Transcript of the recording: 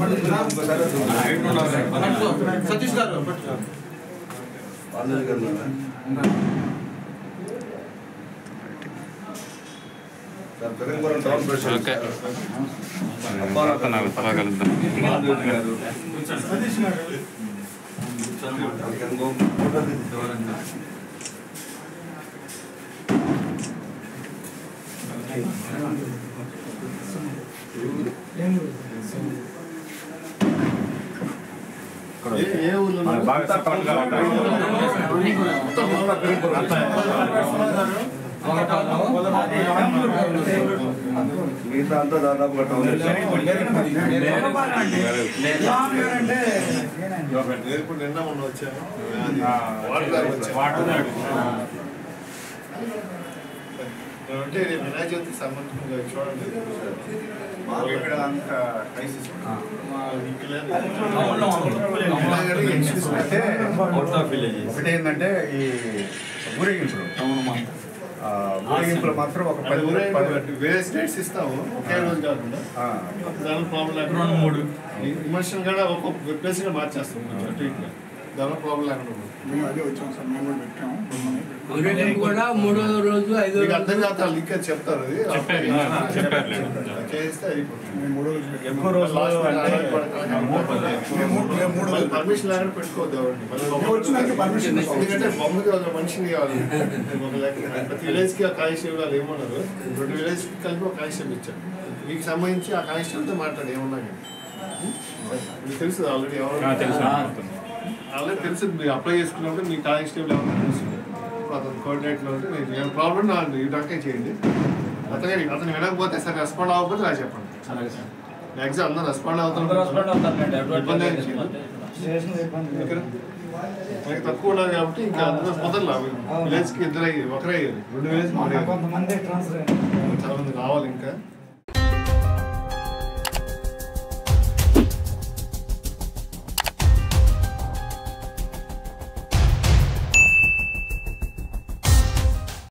సతీష్ గారు ఓకే నాకు త్వరగలుగుతాం ఏ ఊర్లో మిగతా అంతా దాదాపు టౌన్ ఇప్పుడు నిన్న మొన్న వచ్చాను వాటర్ అంటే రేపు వినాయక చవితి సంబంధించిన చూడండి ఇక్కడ అంత క్రైసిస్ అంటే ఒకటి ఏంటంటే ఈ ఊరేగింపులు ఆ, ఊరేగింపులు మాత్రం ఒక పది పది వేరే స్టేట్స్ ఇస్తాము ఒకే రోజు కాకుండా ఆ, దాని ప్రాబ్లం లేకుండా మూడు విమర్శలు కూడా ఒక్కొక్క ప్లేస్ గా మార్చేస్తాం అటు ఇటు దాని ప్రాబ్లం లేకుండా ఉంటుంది. మేము అదే వచ్చాం సార్ మేము కూడా పెట్టాము ఊరేగింపు కూడా మూడో రోజు ఐదో మీకు రోజు అర్థం కాదు వాళ్ళు ఇంకా చెప్తారు అది చేస్తే అయిపోతుంది మేము మూడో రోజు పెట్టాము ఎక్కువ రోజులు అంటే మూడు రోజులు పర్మిషన్ లేకుండా పెట్టుకోవద్దు ఎవరిని. మళ్ళీ మేము వచ్చినాక permission తీసుకోవాలి. ఎందుకంటే బొమ్మకి ఒక మనిషిని కావాలి ఒక లెక్క ప్రతి విలేజ్ కి ఆ కానిస్టేబుల్ వాళ్ళు ఏమన్నారు రెండు విలేజ్ కలిపి ఒక కానిస్టేబుల్ ఇచ్చారు మీకు సంబంధించి ఆ కానిస్టేబుల్తో మాట్లాడి ఏమన్నా కానీ మీకు తెలుసు ఆల్రెడీ ఎవరు ఆల్రెడీ తెలుసు మీరు అప్లై చేసుకున్నప్పుడు మీ కానిస్టేబుల్ ఎవరు తెలుసు ఇప్పుడు అతను కోఆర్డినేట్లో ఉంటే మీకు ఏమైనా ప్రాబ్లం నా ఈ డాక్టే చేయండి అతను అతను వినకపోతే సరే రెస్పాండ్ అవ్వకపోతే నాకు చెప్పండి మ్యాక్సిమం అందరూ రెస్పాండ్ అవుతారు ఇబ్బంది ఏం చేయదు. ఇక్కడ మనకి తక్కువ ఉన్నది కాబట్టి ఇంకా అందరూ మొదలు విలేజ్ కి ఇద్దరు అయ్యేది ఒకరే అయ్యేది రెండు విలేజ్ కొంతమంది ట్రాన్స్ఫర్ చాలా మంది రావాలి ఇంకా